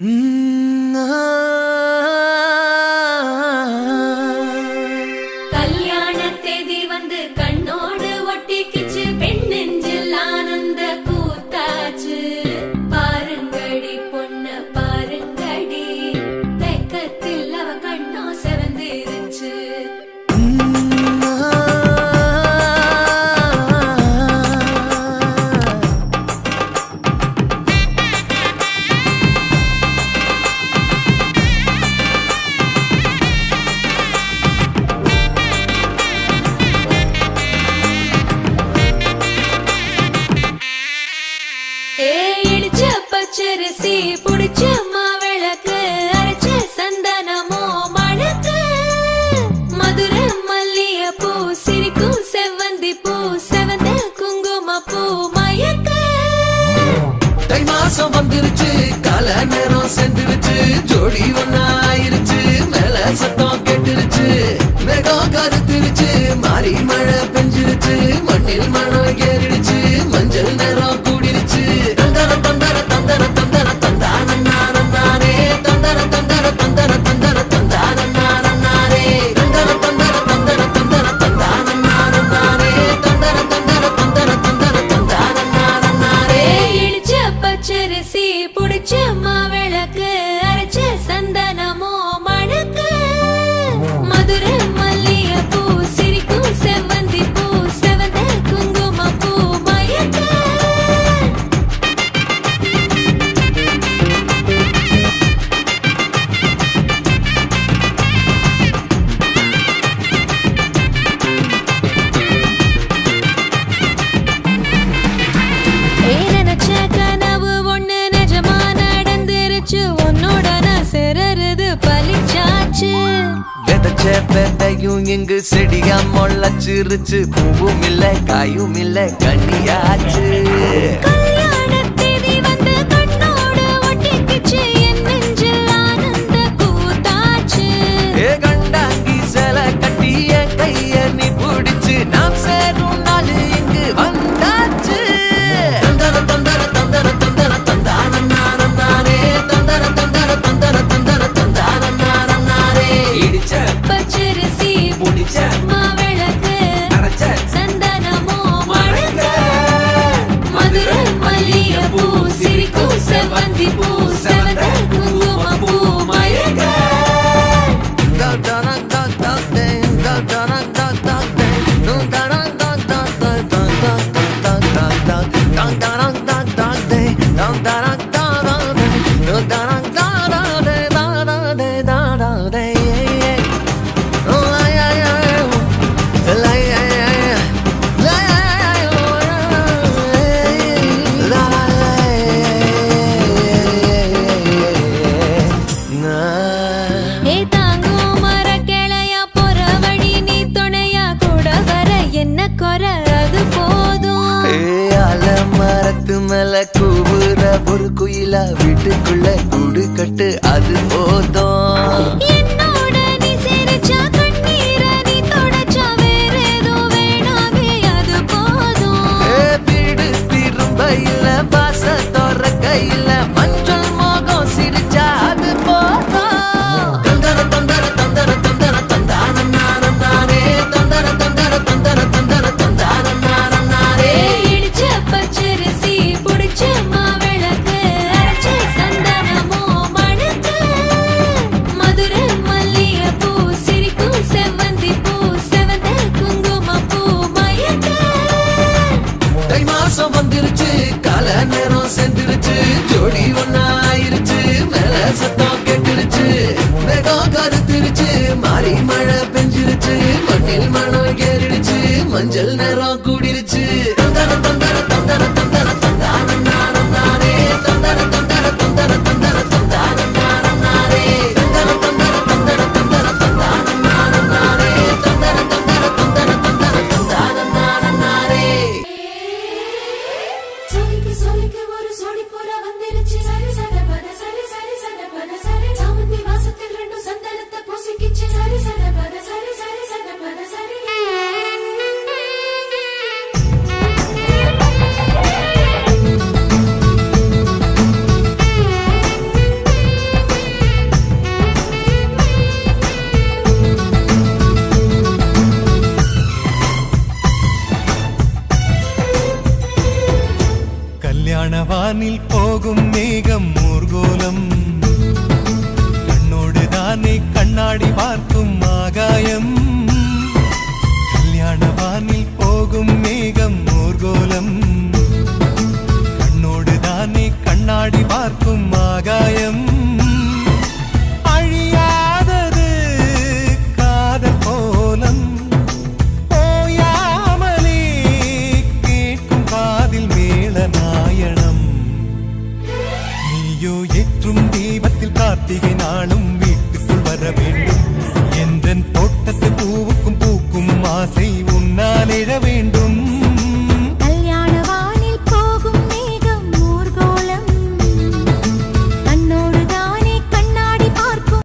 கல்யாண தேதி வந்து கண்ணோடு ஒட்டிக்கிச்சு பெண் நெஞ்சில் ஆனந்த கூத்தாச்சு பாருங்கடி பொண்ண பாருங்கடி வெக்கத்தில் அவ கண்ணோ செவந்திருச்சு ஏ இடிச்ச பச்சரிசி புடிச்ச மாவிளக்கு அரைச்ச சந்தனமோ மணக்கு மதுர மல்லிய பூ சிரிக்கும் செவ்வந்தி பூ செவந்த குங்கும பூ மயக்க தை மாசம் வந்துருச்சு கால நேரம் சென்றுருச்சு ஜோடி ஒன்னா ஆயிருச்சு மேல சத்தம் கேட்டுருச்சு மேகம் கருத்துருச்சு மாறி மழை பெஞ்சிருச்சு மண்ணில் மணம் ஏறிடுச்சு மஞ்சள் நேரம் கூடிருச்சு தந்தர தந்தர தந்தர தந்தர தந்தானே தந்தர தந்தர தந்தர தந்தர தந்தானே தந்தர தந்தர தந்தர தந்தர தந்தானே தந்தர தந்தர தந்தர தந்தர தந்தானே ஏ இடிச்ச பச்சரிசி புடிச்ச மாவிளக்கு அரைச்ச சந்தனமோ மணக்கு மதுர மல்லிய பூ சிரிக்கும் செவ்வந்தி பூ செவந்த குங்கும பூ மயக்க ஏ நினைச்ச கனவு ஒண்ணு நிஜமா நடந்துருச்சு உன்னோட நான் சிறருது பலிச்சாச்சு விதைச்ச விதையும் இங்கு செடியா முளைச்சிருச்சு பூவும் இல்ல காயும் இல்ல கண்ணியாச்சு கல்யாண தேதி வந்து கண்ணோடு ஒட்டிக்கிச்சு என் நெஞ்சில் ஆனந்த கூத்தாச்சு ஏ கண்டாங்கி சில கட்டி என் கைய நீ பிடிச்சு நாம் சேரும் நாள் இங்கு வந்தாச்சு தந்தர தந்தர தந்தர தந்தர தந்தானே தந்தர தந்தர தந்தர தந்தர தந்தானே இடிச்ச பச்சரிசி முடிச்ச மாவிளக்கு அரைச்ச சந்தனமோ மணக்க மதுர மல்லிய பூ சிரிக்கும் செவ்வந்தி பூ செவந்த குங்கும பூ மயக்க ஏ தாங்கும் மரக்கிளையா போற வழி நீ துணையா கூட வர என்ன குறை அது போதும் மரத்து மேல கூவுற ஒரு குயிலா வீட்டுக்குள்ள கூடு கட்டு அது போதும் என்னோட நீ சிரிச்சா கண்ணீர நீ தொடச்சா வேற ஏதோ வேணாமே அது போதும் ஏ, வீடு திரும்ப இல்ல பாச தோற கையில மஞ்சள் மோகம் சிரிச்சா அது போதும் தந்தர தந்தர தந்தர தந்தர தந்தானே தந்தர தந்தர தந்தர தந்தர தந்தானே ஏய், இடிச்ச பச்சரிசி புடிச்ச மாவிளக்கு அரைச்ச சந்தனமோ மணக்க வானில் போகும் மேகம் ஊர்கோலம் கண்ணோடு தானே கண்ணாடி பார்க்கும் ஆகாயம் கல்யாண வானில் போகும் மேகம் ஊர்கோலம் கண்ணோடு தானே கண்ணாடி பார்க்கும் ஆகாயம் அழியாதது காதல் கோலம் ஓயாமலே கேட்கும் காதில் மேள நாயணம் நீயோ ஏற்றும் தீபத்தில் கார்த்திகை நாளும்